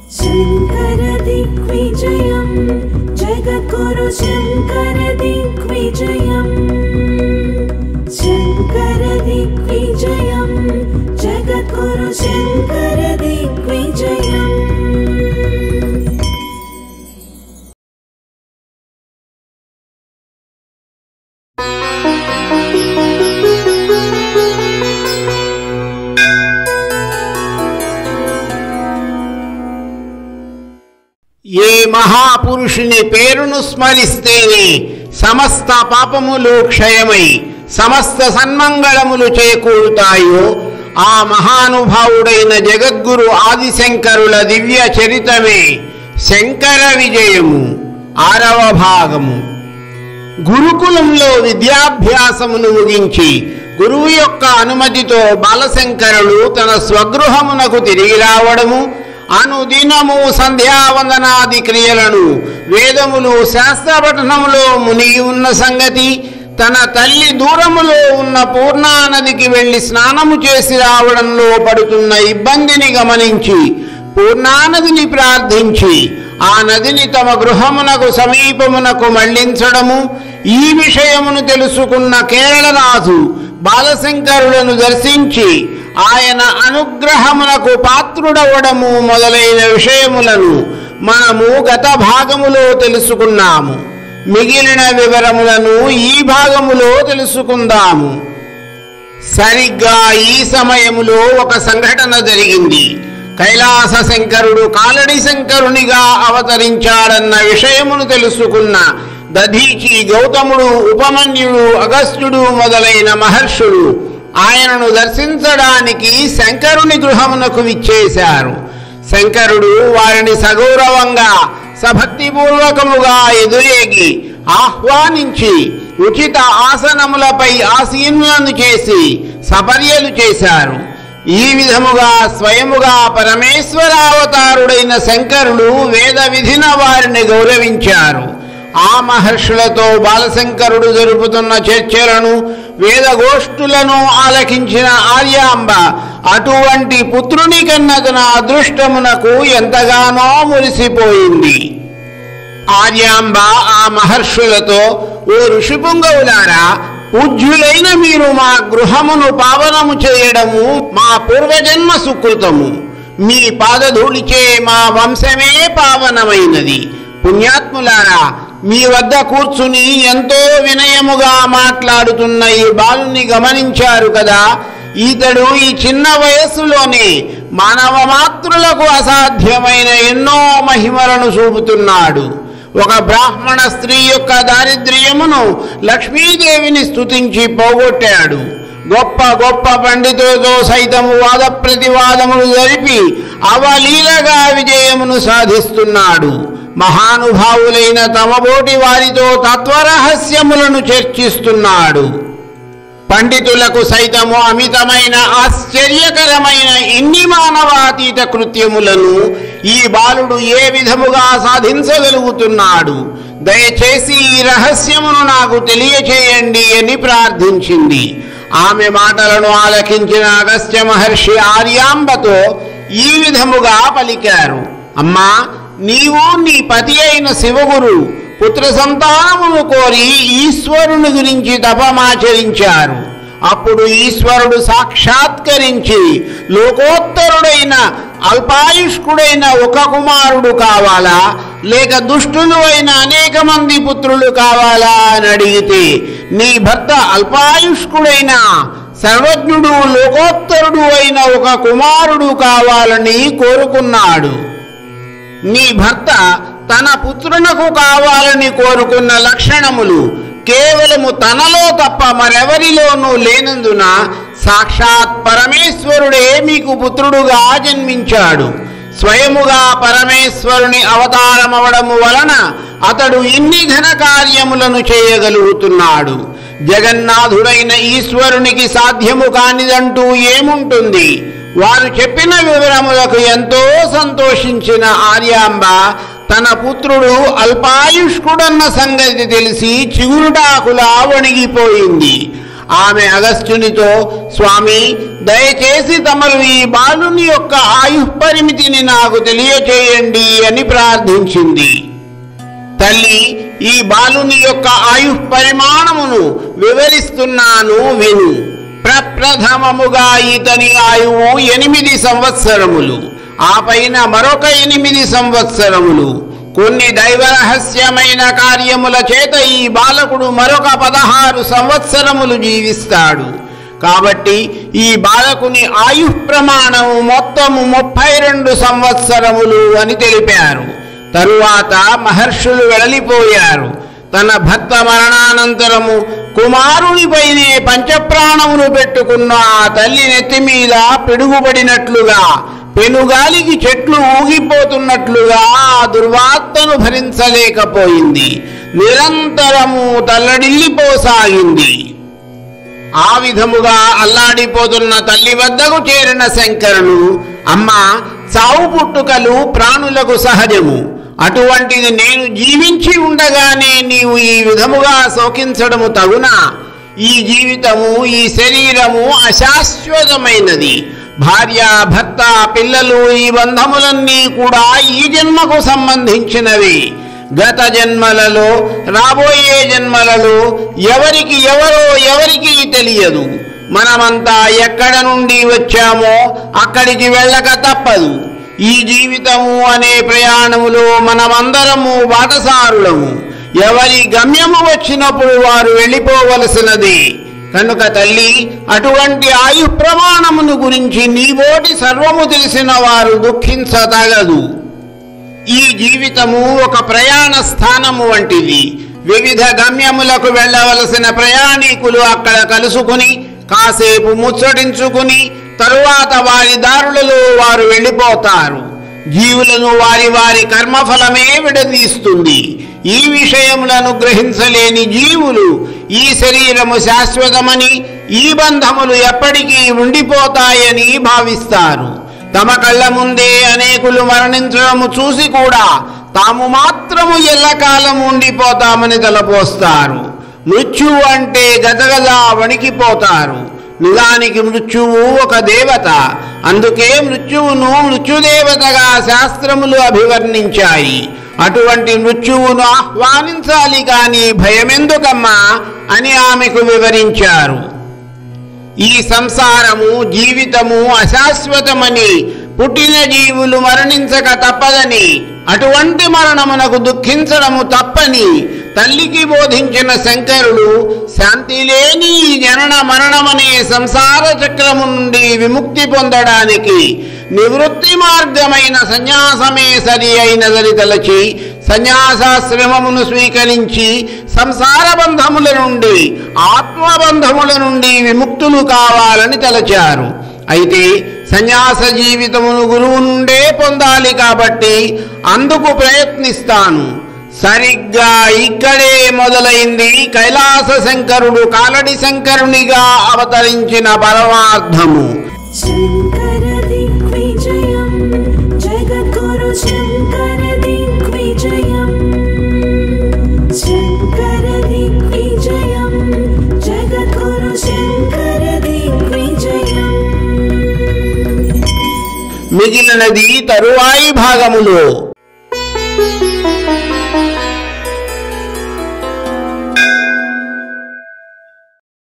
शङ्कर दिग्विजयम् जगद्गुरु शङ्कर दिग्विजयम् शङ्कर दिग्विजयम् जगद्गुरु शङ्कर दिग्विजयम् ఏ మహాపురుషుని పేరును స్మరిస్తేనే సమస్త పాపములు క్షయమై సమస్త సన్మంగళములు చేకూరుతాయో ఆ మహానుభావుడైన జగద్గురు ఆదిశంకరుల దివ్య చరితమే శంకర విజయము ఆరవ భాగము గురుకులంలో విద్యాభ్యాసమును ముగించి గురువు యొక్క అనుమతితో బాలశంకరుడు తన స్వగృహమునకు తిరిగి రావడము అనుదినము సంధ్యావందనాది క్రియలను వేదములు శాస్త్ర పఠనములో మునిగి ఉన్న సంగతి తన తల్లి దూరములో ఉన్న పూర్ణా నదికి వెళ్లి స్నానము చేసి రావడంలో పడుతున్న ఇబ్బందిని గమనించి పూర్ణానదిని ప్రార్థించి ఆ నదిని తమ గృహమునకు సమీపమునకు మళ్లించడము ఈ విషయమును తెలుసుకున్న కేరళరాజు బాలశంకరులను దర్శించి ఆయన అనుగ్రహమునకు పాత్రుడవడము మొదలైన విషయములను మనము గత భాగములో తెలుసుకున్నాము మిగిలిన వివరములను ఈ భాగములో తెలుసుకుందాము సరిగ్గా ఈ సమయములో ఒక సంఘటన జరిగింది కైలాస శంకరుడు కాలడి శంకరునిగా అవతరించాడన్న విషయమును తెలుసుకున్న దధీచి గౌతముడు ఉపమన్యుడు అగస్త్యుడు మొదలైన మహర్షులు ఆయనను దర్శించడానికి శంకరుని గృహమునకు విచ్చేశారు శంకరుడు వారిని సగౌరవంగా సభక్తిపూర్వకముగా ఎదురేగి ఆహ్వానించి ఉచిత ఆసనములపై ఆసీనులను చేసి సపర్యలు చేశారు ఈ విధముగా స్వయముగా పరమేశ్వరావతారుడైన శంకరుడు వేద విధిన వారిని గౌరవించారు ఆ మహర్షులతో బాలశంకరుడు జరుపుతున్న చర్చలను వేదగోష్ఠులను ఆలకించిన ఆర్యాంబ అటువంటి పుత్రుని కన్న తన అదృష్టమునకు ఎంతగానో మురిసిపోయింది ఆర్యాంబ ఆ మహర్షులతో ఓ ఋషిపుంగవులారా పూజ్యులైన మీరు మా గృహమును పావనము చేయడము మా పూర్వజన్మ సుకృతము మీ పాదధూళిచే మా వంశమే పావనమైనది పుణ్యాత్ములారా మీ వద్ద కూర్చుని ఎంతో వినయముగా మాట్లాడుతున్న ఈ బాలుని గమనించారు కదా ఈతడు ఈ చిన్న వయస్సులోనే మానవ మాతృలకు అసాధ్యమైన ఎన్నో మహిమలను చూపుతున్నాడు ఒక బ్రాహ్మణ స్త్రీ యొక్క దారిద్ర్యమును లక్ష్మీదేవిని స్తుతించి పోగొట్టాడు గొప్ప గొప్ప పండితులతో సైతము వాద ప్రతివాదములు జరిపి అవలీలగా విజయమును సాధిస్తున్నాడు మహానుభావులైన తమబోటి వారితో తత్వరహస్యములను చర్చిస్తున్నాడు పండితులకు సైతము అమితమైన ఆశ్చర్యకరమైన ఇన్ని మానవాతీత కృత్యములను ఈ బాలుడు ఏ విధముగా సాధించగలుగుతున్నాడు దయచేసి ఈ రహస్యమును నాకు తెలియచేయండి అని ప్రార్థించింది ఆమె మాటలను ఆలకించిన అగస్త్య మహర్షి ఆర్యాంబతో ఈ విధముగా పలికారు అమ్మా నీవు నీ పతి అయిన శివగురు పుత్ర సంతానమును కోరి ఈశ్వరుని గురించి తపమాచరించారు అప్పుడు ఈశ్వరుడు సాక్షాత్కరించి లోకోత్తరుడైన అల్పాయుష్కుడైన ఒక కుమారుడు కావాలా లేక దుష్టులు అయిన అనేక మంది పుత్రులు కావాలా అని అడిగితే నీ భర్త అల్పాయుష్కుడైన సర్వజ్ఞుడు లోకోత్తరుడు అయిన ఒక కుమారుడు కావాలని కోరుకున్నాడు నీ భర్త తన పుత్రునకు కావాలని కోరుకున్న లక్షణములు కేవలము తనలో తప్ప మరెవరిలోనూ లేనందున సాక్షాత్ పరమేశ్వరుడే మీకు పుత్రుడుగా జన్మించాడు స్వయముగా పరమేశ్వరుని అవతారమవడము వలన అతడు ఇన్ని ఘన కార్యములను చేయగలుగుతున్నాడు జగన్నాథుడైన ఈశ్వరునికి సాధ్యము కానిదంటూ ఏముంటుంది వారు చెప్పిన వివరములకు ఎంతో సంతోషించిన ఆర్యాంబ తన పుత్రుడు అల్పాయుష్కుడన్న సంగతి తెలిసి చిగురుటాకులా వణిగిపోయింది ఆమె అగస్త్యునితో స్వామి దయచేసి తమరు ఈ బాలుని యొక్క ఆయుః పరిమితిని నాకు తెలియచేయండి అని ప్రార్థించింది తల్లి ఈ బాలుని యొక్క ఆయుః పరిమాణమును వివరిస్తున్నాను విను ప్రప్రథమముగా ఇతని ఆయువు ఎనిమిది సంవత్సరములు ఆ పైన మరొక ఎనిమిది సంవత్సరములు కొన్ని దైవ రహస్యమైన కార్యముల చేత ఈ బాలకుడు మరొక పదహారు సంవత్సరములు జీవిస్తాడు కాబట్టి ఈ బాలకుని ఆయుః ప్రమాణం మొత్తము ముప్పై రెండు సంవత్సరములు అని తెలిపారు తరువాత మహర్షులు వెడలిపోయారు తన భర్త మరణానంతరము కుమారునిపైనే పంచప్రాణములు పెట్టుకున్న ఆ తల్లి నెత్తి మీద పిడుగుపడినట్లుగా పెనుగాలికి చెట్లు ఊగిపోతున్నట్లుగా ఆ దుర్వార్తను భరించలేకపోయింది నిరంతరము తల్లడిల్లిపోసాగింది ఆ విధముగా అల్లాడిపోతున్న తల్లి వద్దకు చేరిన శంకరుడు అమ్మ చావు పుట్టుకలు ప్రాణులకు సహజము అటువంటిది నేను జీవించి ఉండగానే నీవు ఈ విధముగా శోకించడము తగునా ఈ జీవితము ఈ శరీరము అశాశ్వతమైనది భార్య భర్త పిల్లలు ఈ బంధములన్నీ కూడా ఈ జన్మకు సంబంధించినవి గత జన్మలలో రాబోయే జన్మలలో ఎవరికి ఎవరో ఎవరికి తెలియదు మనమంతా ఎక్కడ నుండి వచ్చామో అక్కడికి వెళ్ళక తప్పదు ఈ జీవితము అనే ప్రయాణములో మనమందరము బాటసారులము ఎవరి గమ్యము వచ్చినప్పుడు వారు వెళ్ళిపోవలసినది కనుక తల్లి అటువంటి ఆయు ప్రమాణమును గురించి నీబోటి సర్వము తెలిసిన వారు దుఃఖించతగదు ఈ జీవితము ఒక ప్రయాణ స్థానము వంటిది వివిధ గమ్యములకు వెళ్ళవలసిన ప్రయాణికులు అక్కడ కలుసుకుని కాసేపు ముచ్చటించుకుని తరువాత వారి దారులలో వారు వెళ్ళిపోతారు జీవులను వారి వారి కర్మఫలమే విడదీస్తుంది ఈ విషయములను గ్రహించలేని జీవులు ఈ శరీరము శాశ్వతమని ఈ బంధములు ఎప్పటికీ ఉండిపోతాయని భావిస్తారు తమ కళ్ళ ముందే అనేకులు మరణించడము చూసి కూడా తాము మాత్రము ఎల్లకాలం ఉండిపోతామని తలపోస్తారు మృత్యువు అంటే గదగద వణికిపోతారు నిజానికి మృత్యువు ఒక దేవత అందుకే మృత్యువును మృత్యుదేవతగా శాస్త్రములు అభివర్ణించాయి అటువంటి మృత్యువును ఆహ్వానించాలి కాని భయమెందుకమ్మా అని ఆమెకు వివరించారు ఈ సంసారము జీవితము అశాశ్వతమని పుట్టిన జీవులు మరణించక తప్పదని అటువంటి మరణమునకు దుఃఖించడము తప్పని తల్లికి బోధించిన శంకరుడు శాంతి లేని ఈ జనన మరణమనే సంసార చక్రము నుండి విముక్తి పొందడానికి నివృత్తి మార్గమైన సన్యాసమే సరి అయినదని తలచి సన్యాసాశ్రమమును స్వీకరించి సంసార బంధముల నుండి ఆత్మబంధముల నుండి విముక్తులు కావాలని తలచారు అయితే సన్యాస జీవితమును గురువు నుండే పొందాలి కాబట్టి అందుకు ప్రయత్నిస్తాను సరిగ్గా ఇక్కడే మొదలైంది కైలాస శంకరుడు కాలడి శంకరునిగా అవతరించిన పరమార్థము శంకర దిగ్విజయం జగద్గురు శంకర దిగ్విజయం శంకర దిగ్విజయం జగద్గురు శంకర దిగ్విజయం మిగిలినది తరువాయి భాగములో